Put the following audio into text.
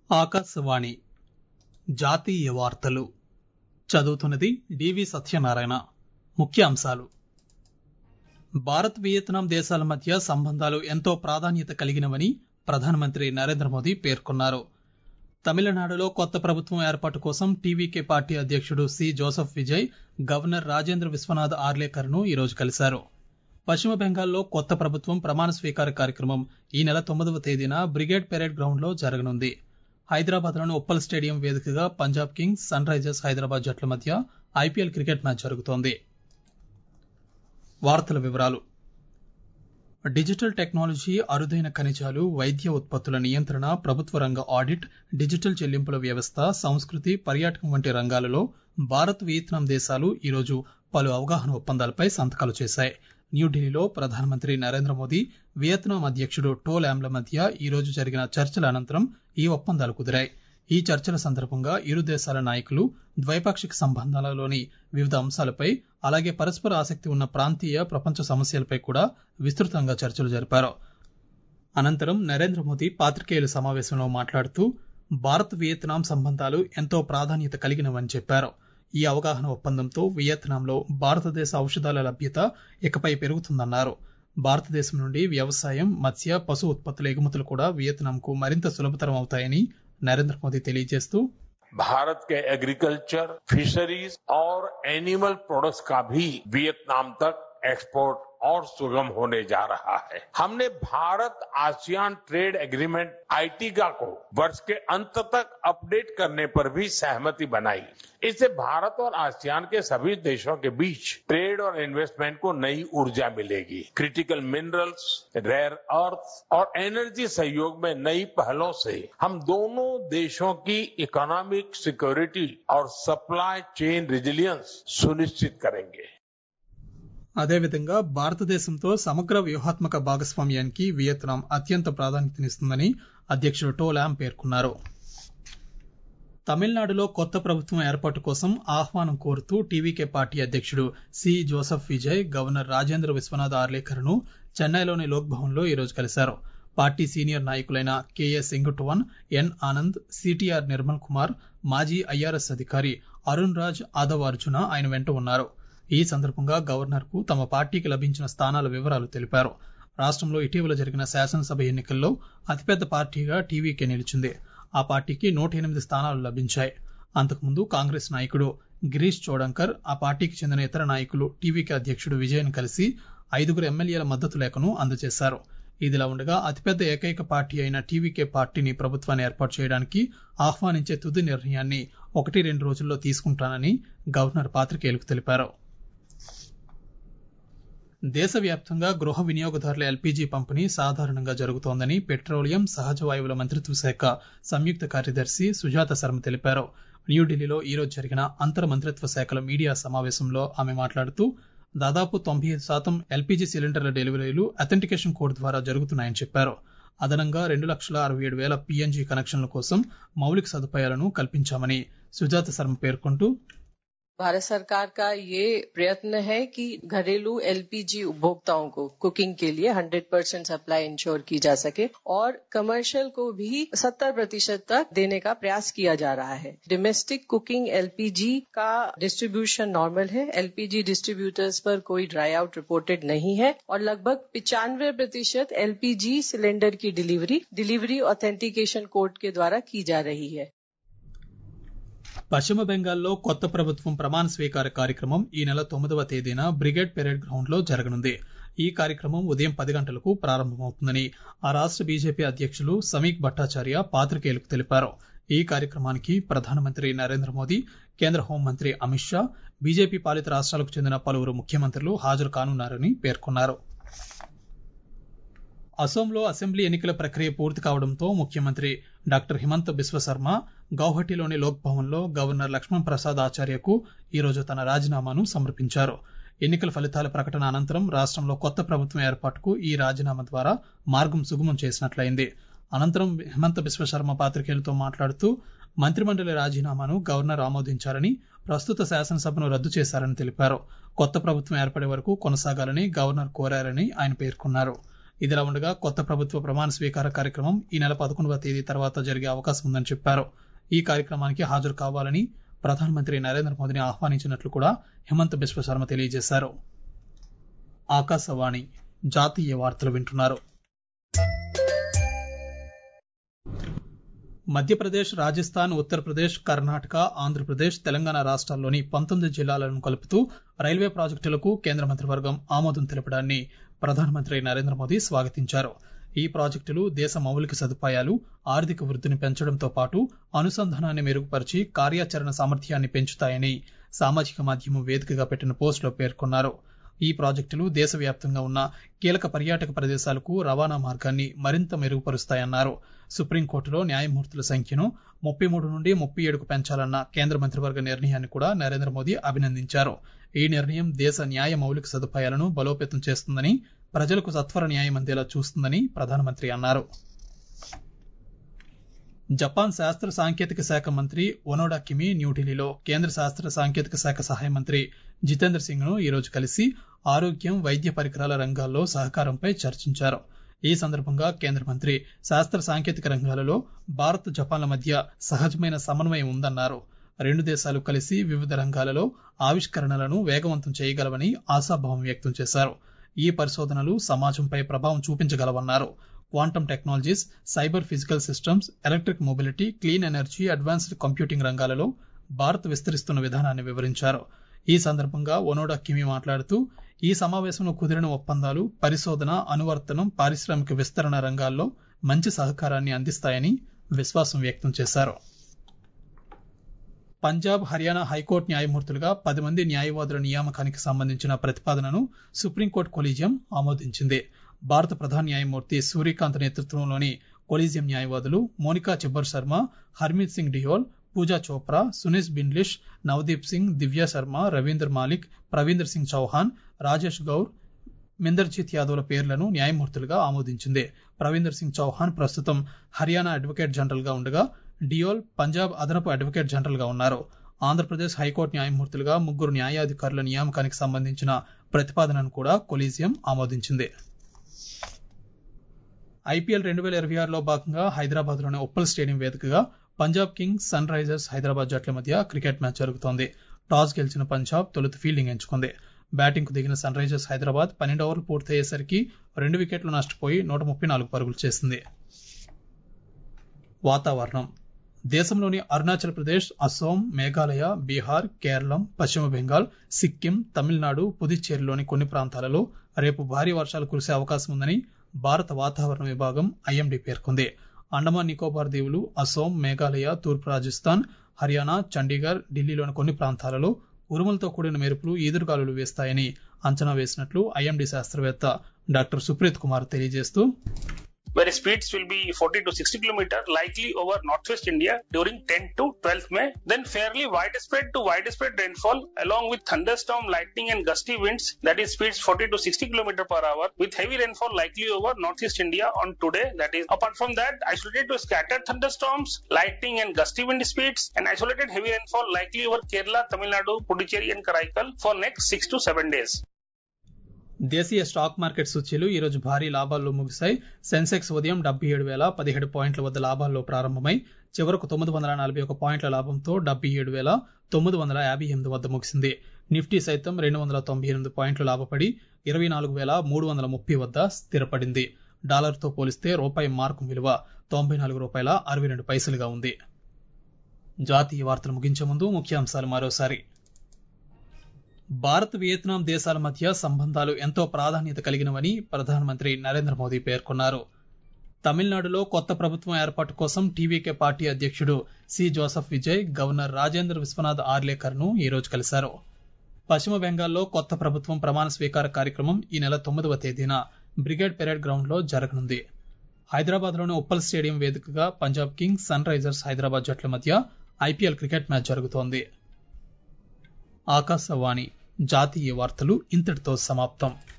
ఆకాశవాణి జాతీయ వార్తలు చదువుతున్నది డివి సత్యనారాయణ ముఖ్య అంశాలు భారత్ వియత్నాం దేశాల మధ్య సంబంధాలు ఎంతో ప్రాధాన్యత కలిగినవని ప్రధానమంత్రి నరేంద్ర మోదీ పేర్కొన్నారు తమిళనాడులో కొత్త ప్రభుత్వం ఏర్పాటు కోసం టీవీకే పార్టీ అధ్యక్షుడు C Joseph Vijay governor Rajendra Vishwanath Arlekar ను ఈరోజు కలిశారు పశ్చిమ బెంగాల్లో కొత్త ప్రభుత్వం ప్రమాణ స్వీకార కార్యక్రమం ఈ నెల తొమ్మిదవ తేదీన బ్రిగేడ్ పెరేడ్ గ్రౌండ్ లో జరగనుంది హైదరాబాద్ లోని ఉప్పల్ స్టేడియం వేదికగా Punjab Kings Sunrisers Hyderabad జట్ల మధ్య ఐపీఎల్ క్రికెట్ మ్యాచ్ జరుగుతోంది వార్తల వివరాలు డిజిటల్ టెక్నాలజీ అరుదైన ఖనిజాలు వైద్య ఉత్పత్తుల నియంత్రణ ప్రభుత్వ రంగ ఆడిట్ డిజిటల్ చెల్లింపుల వ్యవస్థ సంస్కృతి పర్యాటకం వంటి రంగాలలో భారత్ వియత్నాం దేశాలు ఈరోజు పలు అవగాహన ఒప్పందాలపై సంతకాలు చేశాయి న్యూఢిల్లీలో ప్రధానమంత్రి నరేంద్ర మోదీ వియత్నాం అధ్యక్షుడు టో ల్యామ్ల మధ్య ఈ రోజు జరిగిన చర్చల అనంతరం ఈ ఒప్పందాలు కుదిరాయి ఈ చర్చల సందర్భంగా ఇరు దేశాల నాయకులు ద్వైపాక్షిక సంబంధాలలోని వివిధ అంశాలపై అలాగే పరస్పర ఆసక్తి ఉన్న ప్రాంతీయ ప్రపంచ సమస్యలపై కూడా విస్తృతంగా చర్చలు జరిపారు అనంతరం నరేంద్ర మోదీ పాత్రికేయుల సమావేశంలో మాట్లాడుతూ భారత్ వియత్నాం సంబంధాలు ఎంతో ప్రాధాన్యత కలిగినవని చెప్పారు ఈ అవగాహన ఒప్పందంతో వియత్నాంలో భారతదేశ ఔషధాల లభ్యత ఇకపై పెరుగుతుందన్నారు భారతదేశం నుండి వ్యవసాయం మత్స్య పశు ఉత్పత్తుల ఎగుమతులు కూడా వియత్నాంకు మరింత సులభతరం అవుతాయని నరేంద్ర మోదీ తెలియజేస్తూ भारत के एग्रीकल्चर फिशरीज और एनिमल प्रोडक्ट्स का भी वियतनाम तक एक्सपोर्ट और सुगम होने जा रहा है हमने Bharat ASEAN trade agreement AITIGA को वर्ष के अंत तक अपडेट करने पर भी सहमति बनाई इससे भारत और आसियान के सभी देशों के बीच ट्रेड और इन्वेस्टमेंट को नई ऊर्जा मिलेगी क्रिटिकल मिनरल्स रेयर अर्थ और एनर्जी सहयोग में नई पहलों से हम दोनों देशों की इकोनॉमिक सिक्योरिटी और सप्लाई चेन रिजिलियंस सुनिश्चित करेंगे అదేవిధంగా భారతదేశంతో సమగ్ర వ్యూహాత్మక భాగస్వామ్యానికి వియత్నాం అత్యంత ప్రాధాన్యతనిస్తుందని అధ్యక్షుడు టో ల్యామ్ పేర్కొన్నారు తమిళనాడులో కొత్త ప్రభుత్వం ఏర్పాటు కోసం ఆహ్వానం కోరుతూ టీవీకే పార్టీ అధ్యక్షుడు C Joseph Vijay governor Rajendra Vishwanath Arlekar ను చెన్నైలోని లోక్ భవన్ లో ఈరోజు కలిశారు పార్టీ సీనియర్ నాయకులైన K A Sengottaiyan N Anand CTR Nirmal Kumar మాజీ ఐఆర్ఎస్ అధికారి అరుణ్ రాజ్ ఆదవ్ అర్జున ఆయన వెంట ఉన్నారు ఈ సందర్భంగా గవర్నర్ కు తమ పార్టీకి లభించిన స్థానాల వివరాలు తెలిపారు రాష్ట్రంలో ఇటీవల జరిగిన శాసనసభ ఎన్నికల్లో అతిపెద్ద పార్టీగా టీవీకే నిలిచింది ఆ పార్టీకి నూట ఎనిమిది స్థానాలు లభించాయి అంతకుముందు కాంగ్రెస్ నాయకుడు గిరీష్ చోడంకర్ ఆ పార్టీకి చెందిన ఇతర నాయకులు టీవీకే అధ్యక్షుడు విజయన్ కలిసి ఐదుగురు ఎమ్మెల్యేల మద్దతు లేఖను అందజేశారు ఇదిలా ఉండగా అతిపెద్ద ఏకైక పార్టీ అయిన టీవీకే పార్టీని ప్రభుత్వాన్ని ఏర్పాటు చేయడానికి ఆహ్వానించే తుది నిర్ణయాన్ని ఒకటి రెండు రోజుల్లో తీసుకుంటానని గవర్నర్ పాత్రికేయులకు తెలిపారు దేశవ్యాప్తంగా గృహ వినియోగదారుల ఎల్పీజీ పంపిణీ సాధారణంగా జరుగుతోందని పెట్రోలియం సహజ వాయువుల మంత్రిత్వ శాఖ సంయుక్త కార్యదర్శి సుజాత శర్మ తెలిపారు న్యూఢిల్లీలో ఈరోజు జరిగిన అంతర్ మంత్రిత్వ శాఖల మీడియా సమావేశంలో ఆమె మాట్లాడుతూ దాదాపు తొంభై ఐదు శాతం ఎల్పీజీ సిలిండర్ల డెలివరీలు అథెంటికేషన్ కోడ్ ద్వారా జరుగుతున్నాయని చెప్పారు అదనంగా రెండు లక్షల అరవై ఏడు వేల పీఎన్జీ కనెక్షన్ల కోసం మౌలిక సదుపాయాలను కల్పించామని సుజాత శర్మ పేర్కొంటూ भारत सरकार का ये प्रयत्न है कि घरेलू एलपीजी उपभोक्ताओं को कुकिंग के लिए 100 परसेंट सप्लाई इंश्योर की जा सके और कमर्शियल को भी 70 प्रतिशत तक देने का प्रयास किया जा रहा है डोमेस्टिक कुकिंग एलपीजी का डिस्ट्रीब्यूशन नॉर्मल है एलपीजी डिस्ट्रीब्यूटर्स पर कोई ड्राई आउट रिपोर्टेड नहीं है और लगभग पिचानवे प्रतिशत एलपीजी सिलेंडर की डिलीवरी डिलीवरी ऑथेंटिकेशन कोड के द्वारा की जा रही है పశ్చిమ బెంగాల్లో కొత్త ప్రభుత్వం ప్రమాణ స్వీకార కార్యక్రమం ఈ నెల తొమ్మిదవ తేదీన బ్రిగేడ్ పెరేడ్ గ్రౌండ్ లో జరగనుంది ఈ కార్యక్రమం ఉదయం పది గంటలకు ప్రారంభమవుతుందని ఆ రాష్ట్ర బీజేపీ అధ్యక్షులు సమీక్ భట్టాచార్య పాత్రికేయులకు తెలిపారు ఈ కార్యక్రమానికి ప్రధానమంత్రి నరేంద్ర మోదీ కేంద్ర హోంమంత్రి అమిత్ షా బీజేపీ పాలిత రాష్ట్రాలకు చెందిన పలువురు ముఖ్యమంత్రులు హాజరు కానున్నారని పేర్కొన్నారు అసోంలో అసెంబ్లీ ఎన్నికల ప్రక్రియ పూర్తి కావడంతో ముఖ్యమంత్రి డాక్టర్ హిమంత బిశ్వశర్మ గౌహటిలోని లోక్ భవన్ లో గవర్నర్ లక్ష్మణ్ ప్రసాద్ ఆచార్యకు ఈరోజు తన రాజీనామాను సమర్పించారు ఎన్నికల ఫలితాల ప్రకటన అనంతరం రాష్ట్రంలో కొత్త ప్రభుత్వం ఏర్పాటుకు ఈ రాజీనామా ద్వారా మార్గం సుగమం చేసినట్లయింది అనంతరం హిమంత బిశ్వశర్మ పాత్రికేయులతో మాట్లాడుతూ మంత్రిమండలి రాజీనామాను గవర్నర్ ఆమోదించారని ప్రస్తుత శాసనసభను రద్దు చేశారని తెలిపారు కొత్త ప్రభుత్వం ఏర్పడే వరకు కొనసాగాలని గవర్నర్ కోరారని ఆయన పేర్కొన్నారు ఇదిలా ఉండగా కొత్త ప్రభుత్వ ప్రమాణ స్వీకార కార్యక్రమం ఈ నెల పదకొండవ తేదీ తర్వాత జరిగే అవకాశం ఉందని చెప్పారు ఈ కార్యక్రమానికి హాజరు కావాలని ప్రధానమంత్రి నరేంద్ర మోదీని ఆహ్వానించినట్లు కూడా హిమంత బిశ్వ శర్మ తెలియజేశారు ఆకాశవాణి జాతీయ వార్తలు వింటున్నారు మధ్యప్రదేశ్ రాజస్థాన్ ఉత్తరప్రదేశ్ కర్ణాటక ఆంధ్రప్రదేశ్ తెలంగాణ రాష్ట్రాల్లోని పంతొమ్మిది జిల్లాలను కలుపుతూ రైల్వే ప్రాజెక్టులకు కేంద్ర మంత్రివర్గం ఆమోదం తెలపడాన్ని ప్రధానమంత్రి నరేంద్ర మోదీ స్వాగతించారు ఈ ప్రాజెక్టులు దేశ మౌలిక సదుపాయాలు ఆర్థిక వృద్ధిని పెంచడంతో పాటు అనుసంధానాన్ని మెరుగుపరిచి కార్యాచరణ సామర్థ్యాన్ని పెంచుతాయని సామాజిక మాధ్యమం వేదికగా పెట్టిన పోస్టులో పేర్కొన్నారు ఈ ప్రాజెక్టులు దేశవ్యాప్తంగా ఉన్న కీలక పర్యాటక ప్రదేశాలకు రవాణా మార్గాన్ని మరింత మెరుగుపరుస్తాయన్నారు సుప్రీంకోర్టులో న్యాయమూర్తుల సంఖ్యను ముప్పై మూడు నుండి ముప్పై ఏడుకు పెంచాలన్న కేంద్ర మంత్రివర్గ నిర్ణయాన్ని కూడా నరేంద్ర మోదీ అభినందించారు ఈ నిర్ణయం దేశ న్యాయ మౌలిక సదుపాయాలను బలోపేతం చేస్తుందని ప్రజలకు సత్వర న్యాయం అందేలా చూస్తుందని ప్రధానమంత్రి అన్నారు జపాన్ శాస్త్ర సాంకేతిక శాఖ మంత్రి ఒనోడా కిమి న్యూఢిల్లీలో కేంద్ర శాస్త్ర సాంకేతిక శాఖ సహాయ మంత్రి జితేంద్ర సింగ్ ను ఈరోజు కలిసి ఆరోగ్యం వైద్య పరికరాల రంగాల్లో సహకారంపై చర్చించారు ఈ సందర్భంగా కేంద్ర మంత్రి శాస్త్ర సాంకేతిక రంగాలలో భారత్ జపాన్ల మధ్య సహజమైన సమన్వయం ఉందన్నారు రెండు దేశాలు కలిసి వివిధ రంగాలలో ఆవిష్కరణలను వేగవంతం చేయగలవని ఆశాభావం వ్యక్తం చేశారు ఈ పరిశోధనలు సమాజంపై ప్రభావం చూపించగలవన్నారు quantum technologies cyber physical systems electric mobility clean energy advanced computing రంగాలలో భారత్ విస్తరిస్తున్న విధానాన్ని వివరించారు ఈ సందర్భంగా ఒనోడా కిమి మాట్లాడుతూ ఈ సమావేశంలో కుదిరిన ఒప్పందాలు పరిశోధన అనువర్తనం పారిశ్రామిక విస్తరణ రంగాల్లో మంచి సహకారాన్ని అందిస్తాయని విశ్వాసం వ్యక్తం చేశారు పంజాబ్ హర్యానా హైకోర్టు న్యాయమూర్తులుగా పది మంది న్యాయవాదుల నియామకానికి సంబంధించిన ప్రతిపాదనను సుప్రీంకోర్టు కొలీజియం ఆమోదించింది భారత ప్రధాన న్యాయమూర్తి సూర్యకాంత్ నేతృత్వంలోని కొలీజియం న్యాయవాదులు మోనికా చిబ్బర్ శర్మ హర్మీత్ సింగ్ డియోల్ పూజా చోప్రా సునీష్ బిన్లిష్ నవదీప్ సింగ్ దివ్య శర్మ రవీందర్ మాలిక్ ప్రవీందర్ సింగ్ చౌహాన్ రాజేష్ గౌర్ మిందర్జీత్ యాదవ్ల పేర్లను న్యాయమూర్తులుగా ఆమోదించింది ప్రవీందర్ సింగ్ చౌహాన్ ప్రస్తుతం హర్యానా అడ్వకేట్ జనరల్ గా ఉండగా డియోల్ పంజాబ్ అదనపు అడ్వకేట్ జనరల్ గా ఉన్నారు ఆంధ్రప్రదేశ్ హైకోర్టు న్యాయమూర్తులుగా ముగ్గురు న్యాయాధికారుల నియామకానికి సంబంధించిన ప్రతిపాదనను కూడా కొలీజియం ఆమోదించింది ఐపీఎల్ రెండు వేల ఇరవై ఆరులో భాగంగా హైదరాబాద్ లోని ఉప్పల్ స్టేడియం వేదికగా Punjab Kings Sunrisers Hyderabad జట్ల మధ్య క్రికెట్ మ్యాచ్ జరుగుతోంది టాస్ గెలిచిన పంజాబ్ తొలుత ఫీల్డింగ్ ఎంచుకుంది బ్యాటింగ్ కు దిగిన సన్ రైజర్స్ హైదరాబాద్ పన్నెండు ఓవర్లు పూర్తయ్యేసరికి రెండు వికెట్లు నష్టపోయి నూట ముప్పై నాలుగు పరుగులు చేసింది వాతావరణం దేశంలోని అరుణాచల్ ప్రదేశ్ అస్సోం మేఘాలయ బీహార్ కేరళం పశ్చిమ బెంగాల్ సిక్కిం తమిళనాడు పుదుచ్చేరిలోని కొన్ని ప్రాంతాలలో రేపు భారీ వర్షాలు కురిసే అవకాశం ఉందని భారత వాతావరణ విభాగం ఐఎండీ పేర్కొంది అండమాన్ నికోబార్ దీవులు అసోం మేఘాలయ తూర్పు రాజస్థాన్ హర్యానా చండీగఢ్ ఢిల్లీలోని కొన్ని ప్రాంతాలలో ఉరుములతో కూడిన మెరుపులు ఈదురుగాలులు వేస్తాయని అంచనా వేసినట్లు ఐఎండీ శాస్త్రవేత్త డాక్టర్ సుప్రీత్ కుమార్ తెలియజేస్తూ where speeds will be 40 to 60 kilometer likely over northwest India during 10 to 12th May. Then fairly widespread to widespread rainfall along with thunderstorm, lightning and gusty winds that is speeds 40 to 60 kilometer per hour with heavy rainfall likely over northeast India on today. That is apart from that isolated to scattered thunderstorms, lightning and gusty wind speeds and isolated heavy rainfall likely over Kerala, Tamil Nadu, Puducherry and Karaikal for next 6 to 7 days. దేశీయ stock market సూచీలు ఈ రోజు భారీ లాభాల్లో ముగిశాయి సెన్సెక్స్ ఉదయం డెబ్బై ఏడు వేల పదిహేడు పాయింట్ల వద్ద లాభాల్లో ప్రారంభమై చివరకు తొమ్మిది వందల నలభై ఒక పాయింట్ల లాభంతో డెబ్బై ఏడు వేల తొమ్మిది వందల యాభై ఎనిమిది వద్ద ముగిసింది నిఫ్టీ సైతం రెండు వందల తొంభై ఎనిమిది పాయింట్లు లాభపడి ఇరవై నాలుగు వేల మూడు వందల ముప్పై వద్ద స్థిరపడింది డాలర్తో పోలిస్తే రూపాయి మార్కు విలువ తొంభై నాలుగు రూపాయల అరవై రెండు పైసలుగా ఉంది జాతీయ వార్తలు ముగించే ముందు ముఖ్యాంశాలు మరోసారి భారత్ వియత్నాం దేశాల మధ్య సంబంధాలు ఎంతో ప్రాధాన్యత కలిగినవని ప్రధానమంత్రి నరేంద్ర మోదీ పేర్కొన్నారు తమిళనాడులో కొత్త ప్రభుత్వం ఏర్పాటు కోసం టీవీకే పార్టీ అధ్యక్షుడు C Joseph Vijay governor Rajendra Vishwanath Arlekar ను ఈ రోజు కలిశారు పశ్చిమ బెంగాల్లో కొత్త ప్రభుత్వం ప్రమాణ స్వీకార కార్యక్రమం ఈ నెల తొమ్మిదవ తేదీన బ్రిగేడ్ పెరేడ్ గ్రౌండ్ లో జరగనుంది హైదరాబాద్ లోని ఉప్పల్ స్టేడియం వేదికగా Punjab Kings Sunrisers Hyderabad జట్ల మధ్య ఐపీఎల్ క్రికెట్ మ్యాచ్ జరుగుతోంది ఆకాశవాణి జాతీయ వార్తలు ఇంతటితో సమాప్తం